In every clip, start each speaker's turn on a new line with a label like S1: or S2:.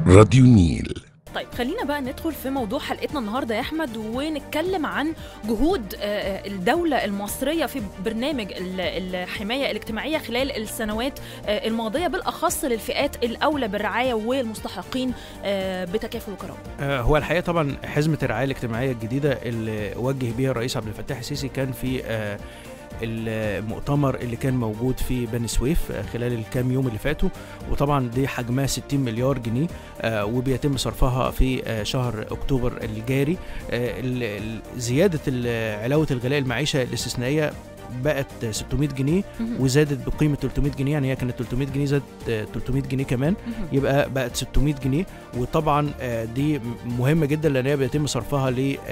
S1: راديو النيل
S2: طيب خلينا بقى ندخل في موضوع حلقتنا النهارده يا احمد ونتكلم عن جهود آه، الدوله المصريه في برنامج ال- الحمايه الاجتماعيه خلال السنوات آه، الماضيه بالاخص للفئات الاولى بالرعايه والمستحقين آه، بتكافل وكرامه.
S3: آه، هو الحقيقه طبعا حزمه الرعايه الاجتماعيه الجديده اللي وجه بيها الرئيس عبد الفتاح السيسي كان في آه، المؤتمر اللي كان موجود في بني سويف آه، خلال الكام يوم اللي فاتوا وطبعا دي حجمها 60 مليار جنيه آه، وبيتم صرفها في آه، شهر اكتوبر الجاري آه، ال- ال- زياده ال- علاوه الغلاء المعيشه الاستثنائيه بقت 600 جنيه وزادت بقيمه 300 جنيه يعني هي كانت 300 جنيه زادت آه، 300 جنيه كمان يبقى بقت 600 جنيه وطبعا آه، دي مهمه جدا لان هي بيتم صرفها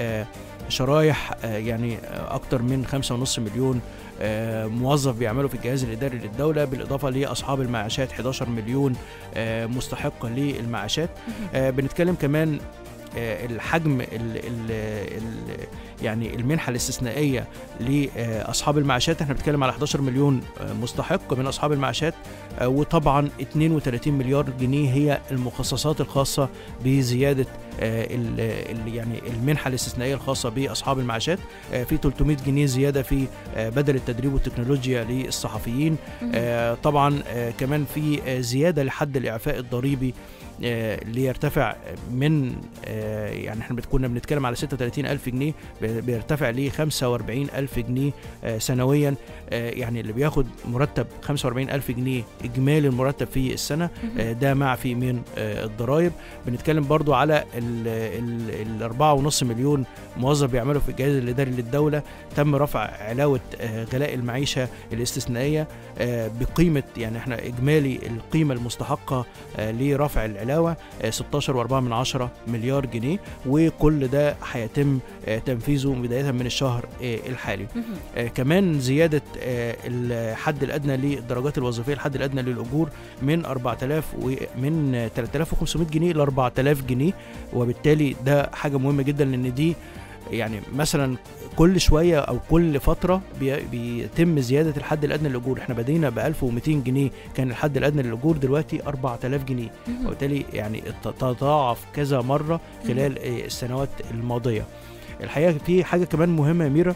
S3: لشرايح يعني آه، اكتر من 5.5 مليون آه، موظف بيعملوا في الجهاز الاداري للدوله بالاضافه لاصحاب المعاشات 11 مليون آه، مستحق للمعاشات آه، بنتكلم كمان آه، الحجم ال ال ال يعني المنحه الاستثنائيه لاصحاب المعاشات احنا بنتكلم على 11 مليون آه، مستحق من اصحاب المعاشات آه، وطبعا 32 مليار جنيه هي المخصصات الخاصه بزياده آه، ال- ال- يعني المنحه الاستثنائيه الخاصه باصحاب المعاشات آه، في 300 جنيه زياده في آه، بدل التدريب والتكنولوجيا للصحفيين آه، طبعا آه، كمان في آه، زياده لحد الاعفاء الضريبي آه، ليرتفع من آه، يعني احنا بت- كنا بنتكلم على 36 ألف جنيه بي- بيرتفع ل 45 ألف جنيه آه، سنويا آه، يعني اللي بياخد مرتب 45 ألف جنيه إجمالي المرتب في السنة آه، ده معفي من آه، الضرائب بنتكلم برضو على ال- ال- الأربعة ونص مليون موظف بيعملوا في الجهاز الإداري للدولة تم رفع علاوة آه، غلاء المعيشة الاستثنائية آه، بقيمة يعني احنا إجمالي القيمة المستحقة آه، لرفع العلاوة آه، 16.4 من عشرة مليار جنيه وكل ده هيتم آه، تنفيذه بداية من الشهر آه، الحالي آه، كمان زيادة آه، الحد الأدنى للدرجات الوظيفية الحد الأدنى للأجور من 4000 ومن آه، 3500 جنيه ل 4000 جنيه وبالتالي ده حاجة مهمة جدا لأن دي يعني مثلا كل شويه او كل فتره بي- بيتم زياده الحد الادنى للاجور احنا بدينا ب 1200 جنيه كان الحد الادنى للاجور دلوقتي 4000 جنيه وبالتالي يعني ت- تضاعف كذا مره خلال آه، السنوات الماضيه الحقيقه في حاجه كمان مهمه يا ميرا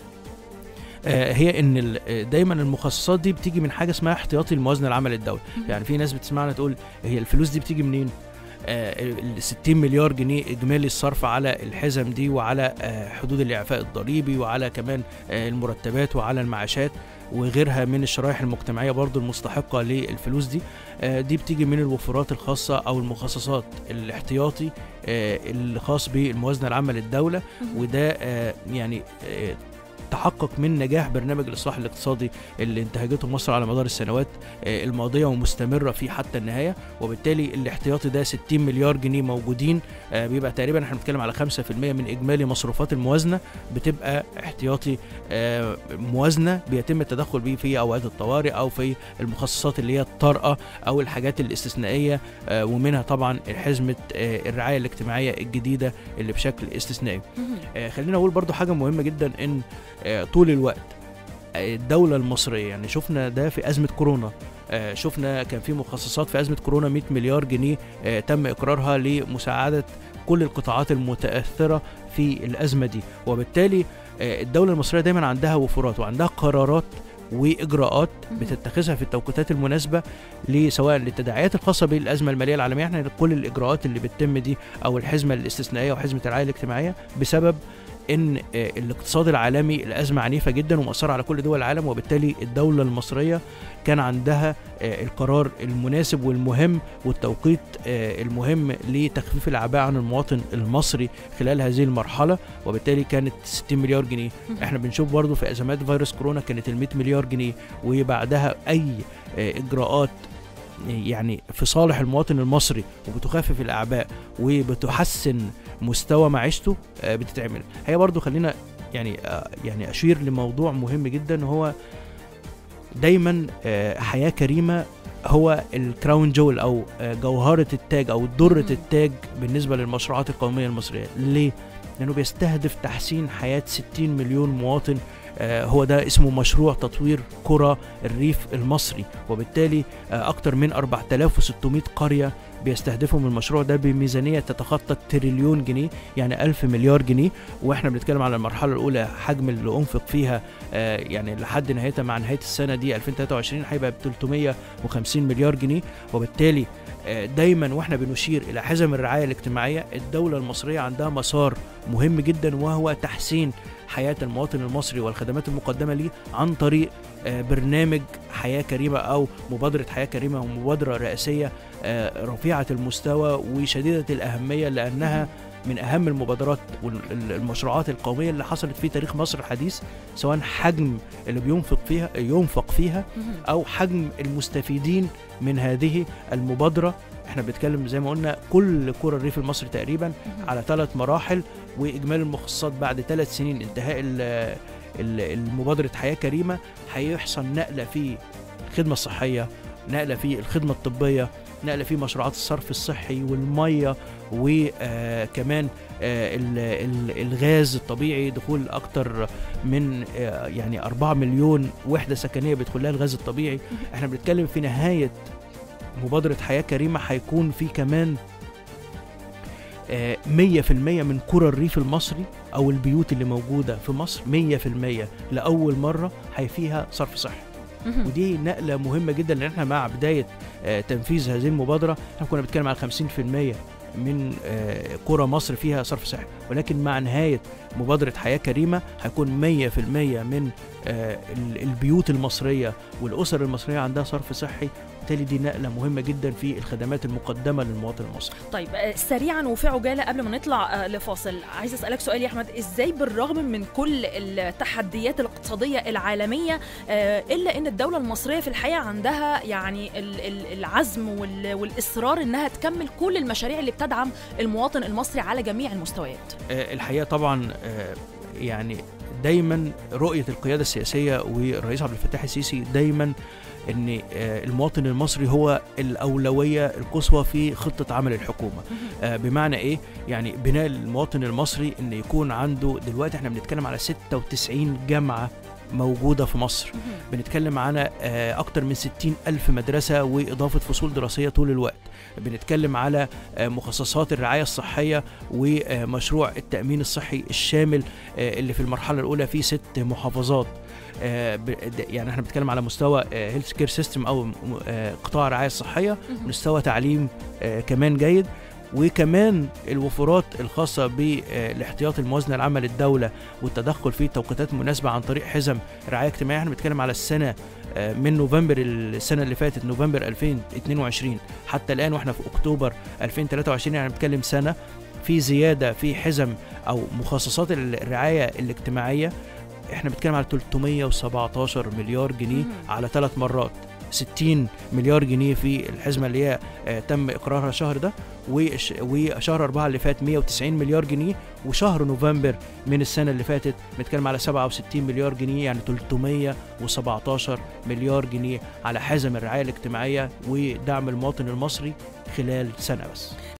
S3: آه، هي ان ال- آه، دايما المخصصات دي بتيجي من حاجه اسمها احتياطي الموازنه العامه للدوله يعني في ناس بتسمعنا تقول هي الفلوس دي بتيجي منين آه، ال 60 مليار جنيه اجمالي الصرف على الحزم دي وعلى آه، حدود الاعفاء الضريبي وعلى كمان آه، المرتبات وعلى المعاشات وغيرها من الشرائح المجتمعيه برضو المستحقه للفلوس دي آه، دي بتيجي من الوفرات الخاصه او المخصصات الاحتياطي آه، الخاص بالموازنه العامه للدوله وده آه، يعني آه، تحقق من نجاح برنامج الاصلاح الاقتصادي اللي انتهجته مصر على مدار السنوات آه، الماضيه ومستمره فيه حتى النهايه وبالتالي الاحتياطي ده 60 مليار جنيه موجودين آه، بيبقى تقريبا احنا بنتكلم على 5% من اجمالي مصروفات الموازنه بتبقى احتياطي آه، موازنه بيتم التدخل بيه في اوقات الطوارئ او في المخصصات اللي هي الطارئه او الحاجات الاستثنائيه آه، ومنها طبعا حزمه آه، الرعايه الاجتماعيه الجديده اللي بشكل استثنائي آه، خلينا اقول برضو حاجه مهمه جدا ان آه، طول الوقت آه، الدوله المصريه يعني شفنا ده في ازمه كورونا آه، شفنا كان في مخصصات في ازمه كورونا 100 مليار جنيه آه، تم اقرارها لمساعده كل القطاعات المتاثره في الازمه دي وبالتالي آه، الدوله المصريه دايما عندها وفرات وعندها قرارات واجراءات بتتخذها في التوقيتات المناسبه سواء للتداعيات الخاصه بالازمه الماليه العالميه احنا كل الاجراءات اللي بتتم دي او الحزمه الاستثنائيه وحزمه الرعايه الاجتماعيه بسبب ان آه، الاقتصاد العالمي الازمه عنيفه جدا ومأثره على كل دول العالم وبالتالي الدوله المصريه كان عندها آه، القرار المناسب والمهم والتوقيت آه، المهم لتخفيف الاعباء عن المواطن المصري خلال هذه المرحله وبالتالي كانت 60 مليار جنيه احنا بنشوف برضو في ازمات فيروس كورونا كانت ال 100 مليار جنيه وبعدها اي آه، اجراءات يعني في صالح المواطن المصري وبتخفف الاعباء وبتحسن مستوى معيشته آه، بتتعمل هي برضو خلينا يعني آه، يعني اشير لموضوع مهم جدا هو دايما آه، حياه كريمه هو الكراون جول او آه، جوهره التاج او درة
S2: مم.
S3: التاج بالنسبه للمشروعات القوميه المصريه ليه لانه بيستهدف تحسين حياه 60 مليون مواطن آه، هو ده اسمه مشروع تطوير قرى الريف المصري وبالتالي آه، اكتر من 4600 قريه بيستهدفهم المشروع ده بميزانية تتخطى تريليون جنيه يعني ألف مليار جنيه وإحنا بنتكلم على المرحلة الأولى حجم اللي أنفق فيها آه، يعني لحد نهايتها مع نهاية السنة دي 2023 هيبقى ب 350 مليار جنيه وبالتالي آه، دايما واحنا بنشير الى حزم الرعايه الاجتماعيه الدوله المصريه عندها مسار مهم جدا وهو تحسين حياه المواطن المصري والخدمات المقدمه ليه عن طريق آه، برنامج حياه كريمه او مبادره حياه كريمه ومبادره رئاسيه آه، رفيعه المستوى وشديده الاهميه لانها من اهم المبادرات والمشروعات القوميه اللي حصلت في تاريخ مصر الحديث سواء حجم اللي بينفق فيها ينفق فيها
S2: مهم.
S3: او حجم المستفيدين من هذه المبادره احنا بنتكلم زي ما قلنا كل قرى الريف المصري تقريبا
S2: مهم.
S3: على ثلاث مراحل واجمالي المخصصات بعد ثلاث سنين انتهاء ال- ال- المبادره حياه كريمه هيحصل نقله في الخدمه الصحيه نقله في الخدمه الطبيه نقله في مشروعات الصرف الصحي والميه وكمان الغاز الطبيعي دخول اكتر من آه، يعني 4 مليون وحده سكنيه بيدخل لها الغاز الطبيعي احنا بنتكلم في نهايه مبادره حياه كريمه هيكون في كمان آه، 100% من قرى الريف المصري او البيوت اللي موجوده في مصر 100% لاول مره هي فيها صرف صحي
S2: مهم.
S3: ودي نقله مهمه جدا لان احنا مع بدايه آه، تنفيذ هذه المبادره احنا كنا بنتكلم على 50% من آه، قرى مصر فيها صرف صحي ولكن مع نهايه مبادره حياه كريمه هيكون 100% من آه، ال- البيوت المصريه والاسر المصريه عندها صرف صحي وبالتالي دي نقله مهمه جدا في الخدمات المقدمه للمواطن المصري
S2: طيب آه، سريعا وفي عجاله قبل ما نطلع آه، لفاصل عايز اسالك سؤال يا احمد ازاي بالرغم من كل التحديات الاقتصاديه العالميه آه، الا ان الدوله المصريه في الحقيقه عندها يعني ال- ال- العزم وال- والاصرار انها تكمل كل المشاريع اللي بتدعم المواطن المصري على جميع المستويات
S3: آه، الحقيقه طبعا آه، يعني دايما رؤيه القياده السياسيه والرئيس عبد الفتاح السيسي دايما ان آه، المواطن المصري هو الاولويه القصوى في خطه عمل الحكومه آه، بمعنى ايه يعني بناء المواطن المصري ان يكون عنده دلوقتي احنا بنتكلم على 96 جامعه موجوده في مصر بنتكلم على آه، أكتر من 60 ألف مدرسة وإضافة فصول دراسية طول الوقت بنتكلم على آه، مخصصات الرعاية الصحية ومشروع التأمين الصحي الشامل آه، اللي في المرحلة الأولى في ست محافظات آه، ب- د- يعني احنا بنتكلم على مستوى هيلث كير سيستم او م- آه، قطاع الرعايه الصحيه
S2: مهم.
S3: مستوى تعليم آه، كمان جيد وكمان الوفرات الخاصة بالاحتياط الموازنة العامة للدولة والتدخل في توقيتات مناسبة عن طريق حزم رعاية اجتماعية احنا بنتكلم على السنة آه، من نوفمبر السنة اللي فاتت نوفمبر 2022 حتى الآن واحنا في أكتوبر 2023 يعني بنتكلم سنة في زيادة في حزم أو مخصصات الرعاية الاجتماعية احنا بنتكلم على 317 مليار جنيه
S2: مم.
S3: على ثلاث مرات 60 مليار جنيه في الحزمه اللي هي آه، تم اقرارها الشهر ده وش- وشهر أربعة اللي فات 190 مليار جنيه وشهر نوفمبر من السنة اللي فاتت بنتكلم على 67 مليار جنيه يعني 317 مليار جنيه على حزم الرعاية الاجتماعية ودعم المواطن المصري خلال سنة بس